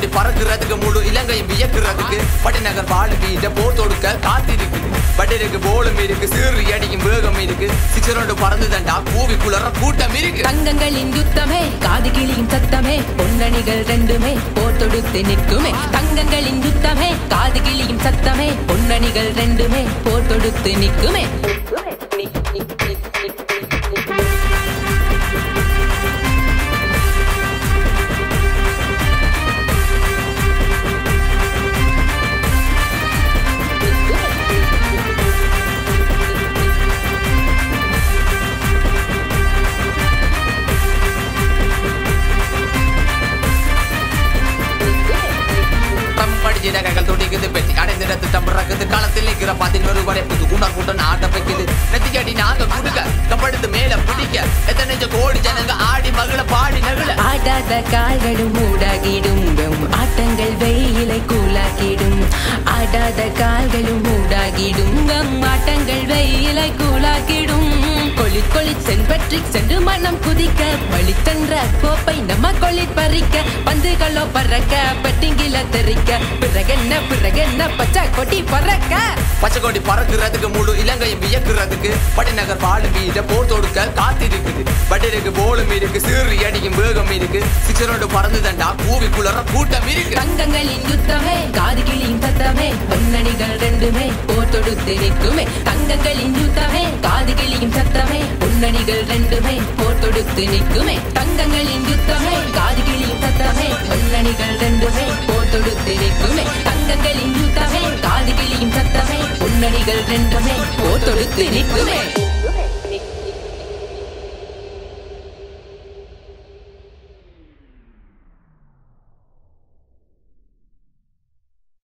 கொடி பறக்குறதுக்கு முழு இலங்கையும் வியக்குறதுக்கு பட்டிநகர் பாடு வீட போர் தொடுக்க காத்திருக்குது பட்டிருக்கு போலும் இருக்கு சீறி அடிக்கும் வேகம் இருக்கு சிக்ஸரோடு பறந்து தண்டா கூவி குளற கூட்டம் இருக்கு தங்கங்களின் யுத்தமே காது கிளியும் சத்தமே பொன்னணிகள் ரெண்டுமே போர் தொடுத்து நிற்குமே தங்கங்களின் யுத்தமே காது கிளியும் சத்தமே பொன்னணிகள் ரெண்டுமே போர் தொடுத்து நிற்குமே படிச்ச நகைகள் துடிக்குது பெட்டி அடைந்திடத்து தம்புறக்குது களத்தில் நிற்கிற பதினோரு வரை புது குண்டா கூட்டம் ஆட்ட வைக்குது நெத்திக்கடி நாங்க குடுக்க கப்படுத்து மேல பிடிக்க எத்தனை கோடி ஜனங்க ஆடி மகள பாடி நகல ஆடாத கால்களும் மூடாகிடும் வெம் ஆட்டங்கள் வெயிலை கூலாக்கிடும் ஆடாத கால்களும் மூடாகிடும் வெம் ஆட்டங்கள் வெயிலை கூலாக்கிடும் கொளி கொளி சென்பற்றி சென்று மனம் குதிக்க வழித்தென்ற கோப்பை நம்ம கொளி பறிக்க பந்துகளோ பறக்க பெட்டிங்கில தெரிக்க பிறகென்ன பிறகென்ன பச்சை கொடி பறக்க பச்சை கொடி பறக்குறதுக்கு முழு இலங்கையும் வியக்குறதுக்கு பட்டிநகர் பாடு வீட போர் தொடுக்க காத்திருக்குது பட்டிருக்கு போலும் இருக்கு சீறி அடிக்கும் வேகம் இருக்கு சிக்ஸரோடு பறந்து தண்டா கூவி குளற கூட்டம் இருக்கு தங்கங்களின் யுத்தமே காது கிளியும் சத்தமே பொன்னணிகள் ரெண்டுமே போர் தொடுத்து நிற்குமே தங்கங்களின் யுத்தமே காது கிளியும் சத்தமே பொன்னணிகள் ரெண்டுமே போர் தொடுத்து நிற்குமே தங்கங்களின் யுத்தமே காது கிளியும் சத்தமே பொன்னணிகள் ரெண்டுமே போர் தொடுத்து நிற்குமே தங்கங்களின் யுத்தமே காது கிளியும் சத்தமே பொன்னணிகள் ரெண்டுமே போர் தொடுத்து நிற்குமே